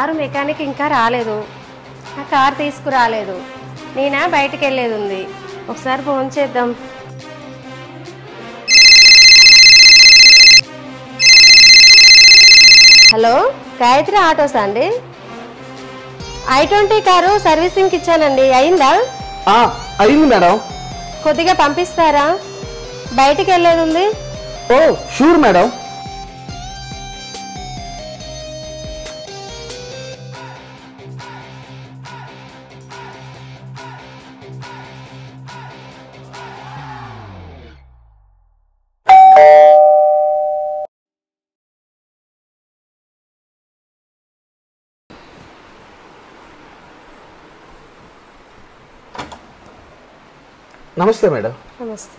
Car mechanic ఇంకా రాలేదు ఆ కారు తీసుకురాలేదు నేనా బయటికి వెళ్ళేది ఉంది ఒకసారి ఫోన్ చేద్దాం హలో గాయత్రి ఆటోసా అండి ఐ ట్వంటీ కారు సర్వీసింగ్కి ఇచ్చానండి అయిందా ఆ, అయింది మేడం కొద్దిగా పంపిస్తారా బయటికి వెళ్ళేది ఉంది ఓ షూర్ మేడం నమస్తే మేడం నమస్తే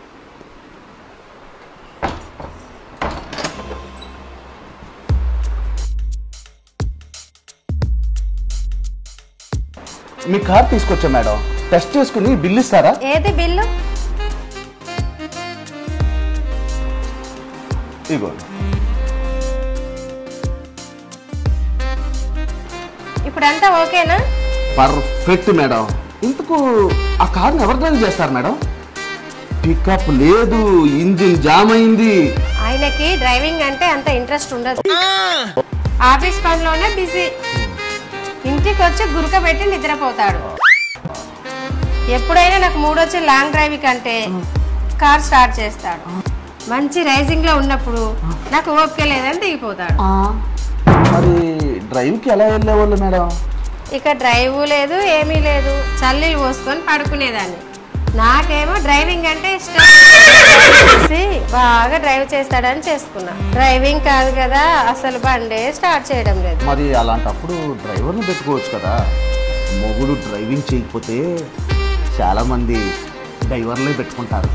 మీ కార్ తీసుకొచ్చా మేడం టెస్ట్ చేసుకుని బిల్ ఇస్తారా ఏది బిల్లు ఇగో ఇప్పుడంతా ఓకేనా పర్ఫెక్ట్ మేడం ఇంతకు ఆ కార్ని ఎవరు డ్రైవ్ చేస్తారు మేడం పికప్ లేదు ఇంజిన్ జామ్ అయింది ఆయనకి డ్రైవింగ్ అంటే అంత ఇంట్రెస్ట్ ఉండదు ఆఫీస్ పనిలోనే బిజీ ఇంటికి వచ్చి గురక పెట్టి నిద్రపోతాడు ఎప్పుడైనా నాకు మూడొచ్చి లాంగ్ డ్రైవింగ్ అంటే కార్ స్టార్ట్ చేస్తాడు మంచి రైజింగ్ లో ఉన్నప్పుడు నాకు ఓపిక లేదని దిగిపోతాడు మరి డ్రైవ్కి ఎలా వెళ్ళేవాళ్ళు మేడం ఇక డ్రైవ్ లేదు ఏమీ లేదు చల్లీలు పోసుకొని పడుకునేదాన్ని నాకేమో డ్రైవింగ్ అంటే ఇష్టం చేసి బాగా డ్రైవ్ చేస్తాడని చేసుకున్నా డ్రైవింగ్ కాదు కదా అసలు బండే స్టార్ట్ చేయడం లేదు మరి అలాంటప్పుడు డ్రైవర్ని పెట్టుకోవచ్చు కదా మొగుడు డ్రైవింగ్ చేయకపోతే చాలా మంది డ్రైవర్లే పెట్టుకుంటారు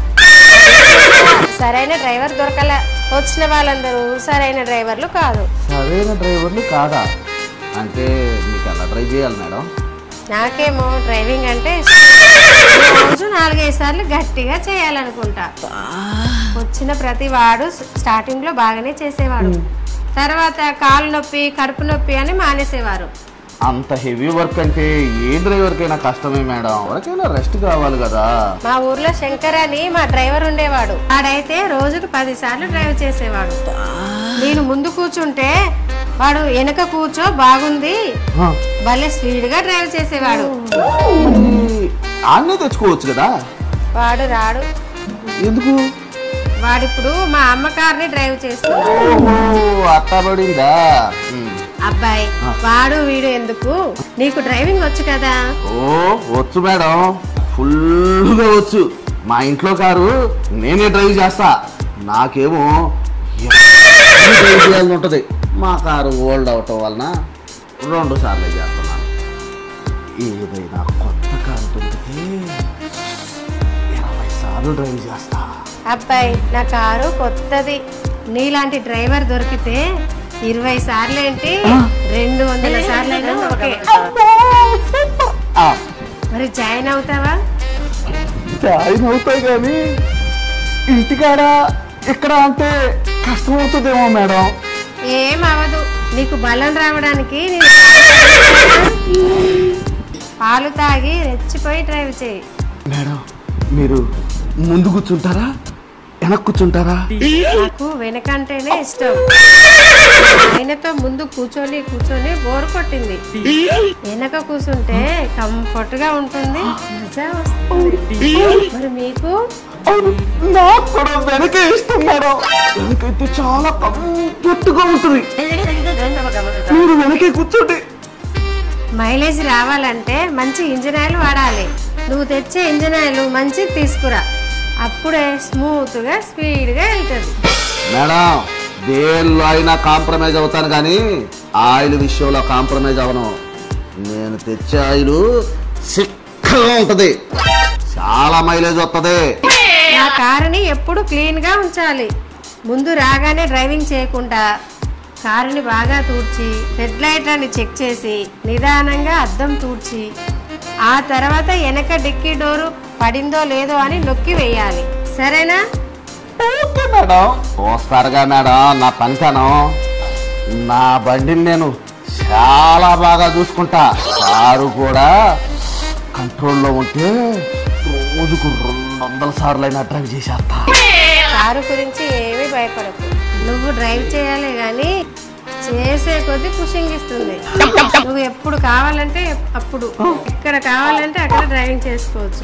సరైన డ్రైవర్ దొరకల వచ్చిన వాళ్ళందరూ సరైన డ్రైవర్లు కాదు సరైన డ్రైవర్లు కాదా అంటే మీకు ఎలా డ్రైవ్ చేయాలి మేడం నాకేమో డ్రైవింగ్ అంటే ఇష్టం. రోజు నాలుగైదు సార్లు గట్టిగా చేయాలనుకుంటా వచ్చిన ప్రతి వాడు స్టార్టింగ్ లో బాగానే చేసేవాడు తర్వాత కాలు నొప్పి కడుపు నొప్పి అని మానేసేవారు అంత హెవీ వర్క్ అంటే ఏ డ్రైవర్కైనా కష్టమే మేడం ఎవరికైనా రెస్ట్ కావాలి కదా మా ఊర్లో శంకర్ అని మా డ్రైవర్ ఉండేవాడు వాడైతే రోజుకు పది సార్లు డ్రైవ్ చేసేవాడు నేను ముందు కూర్చుంటే వాడు వెనక కూర్చో బాగుంది ఆ, భలే స్పీడ్ గా డ్రైవ్ చేసేవాడు మరి ఆన్నే తెచ్చుకోవచ్చు కదా వాడు రాడు ఎందుకు వాడిప్పుడు మా అమ్మ కార్ని డ్రైవ్ చేస్తున్నాడు ఓహో అట్టబడిందా ఉమ్. అబ్బాయి వాడు వీడు ఎందుకు నీకు డ్రైవింగ్ వచ్చు కదా ఓ వచ్చు మేడం ఫుల్గా వచ్చు మా ఇంట్లో కారు నేనే డ్రైవ్ చేస్తా నాకేమో ఎప్పుడు డ్రైవ్ చేయాలని ఉంటుంది మా కారు ఓల్డ్ అవటం వలన రెండు సార్లు చేస్తున్నాను ఏదైనా కొత్త కారు దొరికితే ఇరవై సార్లు డ్రైవ్ చేస్తా అబ్బాయి నా కారు కొత్తది నీలాంటి డ్రైవర్ దొరికితే ఇరవై సార్లు ఏంటి రెండు వందల సార్లు అయినా ఓకే ఆ, మరి జాయిన్ అవుతావా జాయిన్ అవుతాయి కానీ ఇంటికాడ ఇక్కడ అంటే కష్టం అవుతుందేమో మేడం ఏం అవదు నీకు బలం రావడానికి నేను పాలు తాగి రెచ్చిపోయి డ్రైవ్ చేయి మేడం మీరు ముందు కూర్చుంటారా వెనక్కి కూర్చుంటారా నాకు వెనకంటేనే ఇష్టం ఆయనతో ముందు కూర్చొని కూర్చొని బోర్ కొట్టింది వెనక కూర్చుంటే కంఫర్ట్ గా ఉంటుంది మజా వస్తుంది మరి మీకు అవును నాకు కూడా వెనకే ఇష్టం మేడం వెనకైతే చాలా కంఫర్ట్ గా ఉంటుంది మీరు వెనకే కూర్చోండి మైలేజ్ రావాలంటే మంచి ఇంజిన్ ఆయిల్ వాడాలి నువ్వు తెచ్చే ఇంజిన్ ఆయిల్ మంచిది తీసుకురా అప్పుడే స్మూత్ గా స్పీడ్ గా వెళ్తుంది మేడం దేనిలో అయినా కాంప్రమైజ్ అవుతాను కానీ ఆయిల్ విషయంలో కాంప్రమైజ్ అవను నేను తెచ్చే ఆయిల్ సిక్కగా ఉంటది చాలా మైలేజ్ వస్తుంది నా కారుని ఎప్పుడు క్లీన్ గా ఉంచాలి ముందు రాగానే డ్రైవింగ్ చేయకుండా కారుని బాగా తూడ్చి హెడ్ లైట్లని చెక్ చేసి నిదానంగా అద్దం తూడ్చి ఆ తర్వాత వెనక డిక్కీ డోరు పడిందో లేదో అని నొక్కి వేయాలి సరేనా ఓకే మేడం చూస్తారుగా మేడం నా పనితనం నా బండిని నేను చాలా బాగా చూసుకుంటా కారు కూడా కంట్రోల్లో ఉంటే రోజుకు రెండు వందల సార్లు అయినా డ్రైవ్ చేసేస్తా కారు గురించి ఏమీ భయపడకు నువ్వు డ్రైవ్ చేయాలి కానీ చేసే కొద్దీ పుషింగ్ ఇస్తుంది నువ్వు ఎప్పుడు కావాలంటే అప్పుడు ఎక్కడ కావాలంటే అక్కడ డ్రైవింగ్ చేసుకోవచ్చు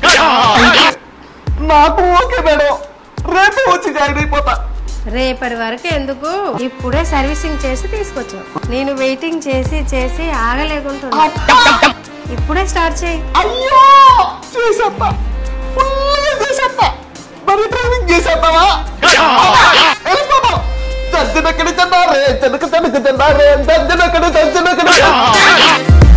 నాకు ఓకే మేడం రేపు వచ్చి జాయిన్ అయిపోతా రేపటి వరకు ఎందుకు ఇప్పుడే సర్వీసింగ్ చేసి తీసుకొచ్చావు నేను వెయిటింగ్ చేసి చేసి ఆగలేకుంటున్నా ఇప్పుడే స్టార్ట్ చేయి అయ్యో చేసేస్తా ఫుల్గా చేసేస్తా మరి డ్రైవింగ్ చేసేస్తావా వెళ్ళిపోతాం జడ్జినక్కడి తిన్నారే జనక జనక తిన్నారే జడ్జినక్కడి జడ్జినక్కడి